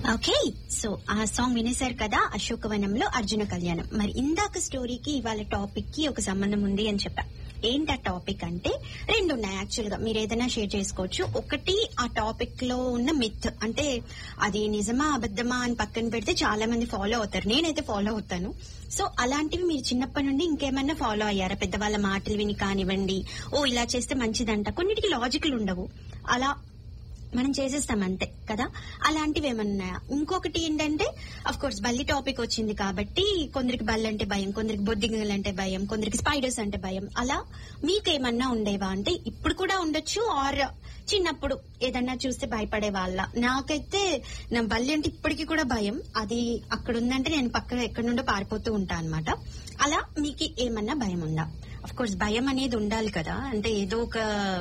okay so ఆ song వినేశారు కదా అశోకవనంలో అర్జున కళ్యాణం మరి ఇందాక స్టోరీకి ఇవాళ టాపిక్ కి ఒక సంబంధం ఉంది అని చెప్పా ఏంటి ఆ టాపిక్ అంటే రెండు ఉన్నాయి యాక్చువల్ గా మీరు ఏదైనా షేర్ చేసుకోవచ్చు ఒకటి ఆ టాపిక్ లో ఉన్న మిత్ అంటే అది నిజమా అబద్ధమా అని పక్కన పెడితే చాలా మంది ఫాలో అవుతారు నేనైతే ఫాలో అవుతాను సో అలాంటివి మీరు చిన్నప్పటి నుండి ఇంకేమన్నా ఫాలో అయ్యారా పెద్దవాళ్ళ మాటలు విని కానివ్వండి ఓ ఇలా చేస్తే మంచిదంట కొన్నిటికి లాజికల్ ఉండవు అలా మనం చేసేస్తాం అంతే కదా అలాంటివి ఏమన్నా ఇంకొకటి ఏంటంటే అఫ్ కోర్స్ బల్లి టాపిక్ వచ్చింది కాబట్టి కొందరికి బల్లి అంటే భయం కొందరికి బొద్దింగలు అంటే భయం కొందరికి స్పైడర్స్ అంటే భయం అలా మీకేమన్నా ఉండేవా అంటే ఇప్పుడు కూడా ఉండొచ్చు ఆర్ చిన్నప్పుడు ఏదన్నా చూస్తే భయపడే వాళ్ళ నాకైతే నా బల్లి అంటే ఇప్పటికీ కూడా భయం అది అక్కడ ఉందంటే నేను పక్కన ఎక్కడి నుండో పారిపోతూ ఉంటా అనమాట అలా మీకు ఏమన్నా భయం ఉందా అఫ్ కోర్స్ భయం అనేది ఉండాలి కదా అంటే ఏదో ఒక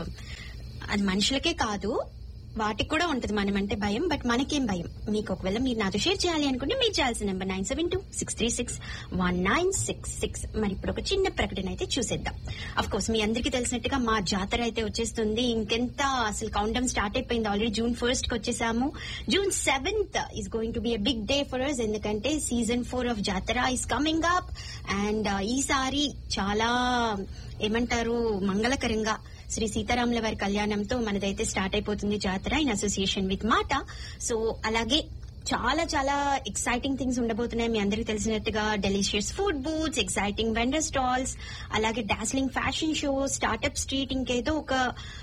అది మనుషులకే కాదు వాటికి కూడా ఉంటది మనం అంటే భయం బట్ మనకేం భయం మీకు ఒకవేళ మీరు నాతో షేర్ చేయాలి అనుకుంటే మీరు చేయాల్సిన number nine seven two six three six one nine six six మరి ఇప్పుడు ఒక చిన్న ప్రకటన అయితే చూసేద్దాం అఫ్ కోర్స్ మీ అందరికీ తెలిసినట్టుగా మా జాతర అయితే వచ్చేస్తుంది ఇంకెంత అసలు కౌంటం స్టార్ట్ అయిపోయింది ఆల్రెడీ జూన్ ఫస్ట్ కి వచ్చేసాము June seventh is going to be a big day for us ఎందుకంటే season four of Jathara is coming up and ఈసారి చాలా ఏమంటారు మంగళకరంగా శ్రీ సీతారాముల వారి కళ్యాణంతో మనదైతే స్టార్ట్ అయిపోతుంది Jathara in association with MATA so అలాగే చాలా చాలా ఎక్సైటింగ్ థింగ్స్ ఉండబోతున్నాయి మీ అందరికి తెలిసినట్టుగా delicious food booths exciting vendor stalls అలాగే dazzling fashion show startup street ఇంకేదో ఒక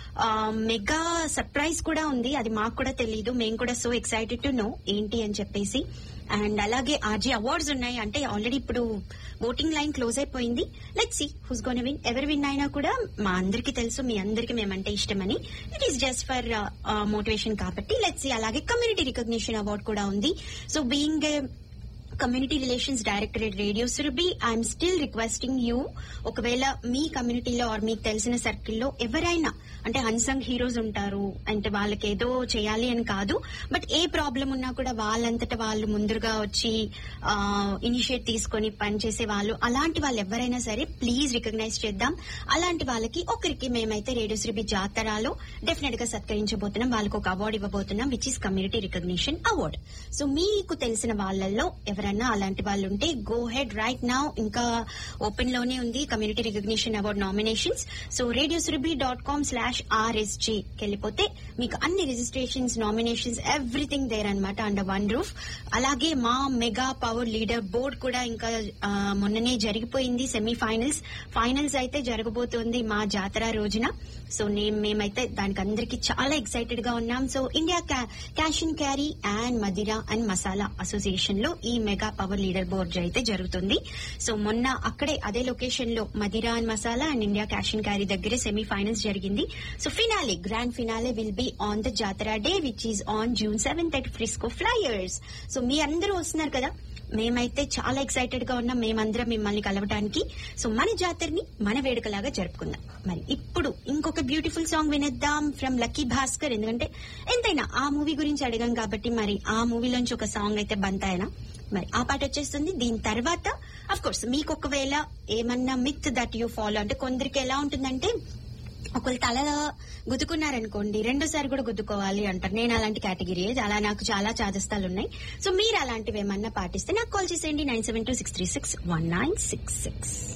మెగా సర్ప్రైజ్ కూడా ఉంది అది మాకు కూడా తెలియదు మేము కూడా సో ఎక్సైటెడ్ టు నో ఏంటి అని చెప్పేసి అండ్ అలాగే ఆర్జీ అవార్డ్స్ ఉన్నాయి అంటే ఆల్రెడీ ఇప్పుడు ఓటింగ్ లైన్ క్లోజ్ అయిపోయింది let see who's gonna win ఎవరు విన్ అయినా కూడా మా అందరికి తెలుసు మీ అందరికి మేమంటే ఇష్టమని it is just for motivation కాబట్టి లెట్ సి అలాగే కమ్యూనిటీ రికగ్నిషన్ అవార్డ్ కూడా ఉంది so being community relations directorate radio Surabhi I'm still requesting you ఒకవేళ మీ కమ్యూనిటీలో ఆర్ మీకు తెలిసిన సర్కిల్లో ఎవరైనా అంటే అన్సంగ్ హీరోస్ ఉంటారు అంటే వాళ్ళకి ఏదో చేయాలి అని కాదు బట్ ఏ ప్రాబ్లం ఉన్నా కూడా వాళ్ళంతటా వాళ్ళు ముందుగా వచ్చి ఇనిషియేట్ తీసుకొని పనిచేసే వాళ్ళు అలాంటి వాళ్ళు ఎవరైనా సరే ప్లీజ్ రికగ్నైజ్ చేద్దాం అలాంటి వాళ్ళకి ఒకరికి మేమైతే రేడియో శ్రీబి జాతరలో డెఫినెట్ గా సత్కరించబోతున్నాం వాళ్ళకి ఒక అవార్డు ఇవ్వబోతున్నాం which is community recognition award so మీకు తెలిసిన వాళ్ళల్లో ఎవరైనా అలాంటి వాళ్ళు ఉంటే గో హెడ్ రైట్ నౌ ఇంకా ఓపెన్ లోనే ఉంది community recognition award nominations so radio Surabhi dot com slash R S G వెళ్ళిపోతే మీకు అన్ని రిజిస్ట్రేషన్స్ నామినేషన్స్ ఎవ్రీథింగ్ దేర్ అనమాట అండర్ వన్ రూఫ్ అలాగే మా మెగా పవర్ లీడర్ బోర్డ్ కూడా ఇంకా ఆ, మొన్ననే జరిగిపోయింది సెమీ ఫైనల్స్ ఫైనల్స్ అయితే జరగబోతోంది మా జాతర రోజున సో నేను మేమైతే దానికి అందరికి చాలా ఎక్సైటెడ్ గా ఉన్నాం so India cash and carry and Madira and Masala association లో ఈ మెగా పవర్ లీడర్ బోర్డ్ అయితే జరుగుతుంది సో మొన్న అక్కడే అదే లొకేషన్ లో Madira and Masala and India cash and carry దగ్గరే సెమీ ఫైనల్స్ జరిగింది so finale grand finale will be on the Jathara day which is on June seventh at Frisco flyers so మీ అందరూ వస్తున్నారు కదా మేమైతే చాలా ఎక్సైటెడ్ గా ఉన్నాం మేమందరం మిమ్మల్ని కలవటానికి సో మన జాతరని మన వేడుకలాగా జరుపుకుందాం మరి ఇప్పుడు ఇంకొక బ్యూటిఫుల్ సాంగ్ వినేద్దాం ఫ్రమ్ లక్కీ భాస్కర్ ఎందుకంటే ఎంతైనా ఆ మూవీ గురించి అడిగాం కాబట్టి మరి ఆ మూవీలోంచి ఒక సాంగ్ అయితే బంతాయనా మరి ఆ పాట వచ్చేస్తుంది దీని తర్వాత అఫ్ కోర్స్ మీకు ఒకవేళ ఏమన్నా మిత్ దట్ యూ ఫాలో అంటే కొందరికి ఎలా ఉంటుందంటే ఒకళ్ళు తల గుద్దుకున్నారనుకోండి రెండోసారి కూడా గుద్దుకోవాలి అంటారు నేను అలాంటి కేటగిరీ అలా నాకు చాలా చాదస్తాలు ఉన్నాయి సో మీరు అలాంటివి ఏమన్నా పాటిస్తే నాకు కాల్ చేసేయండి nine seven two six three six one nine six six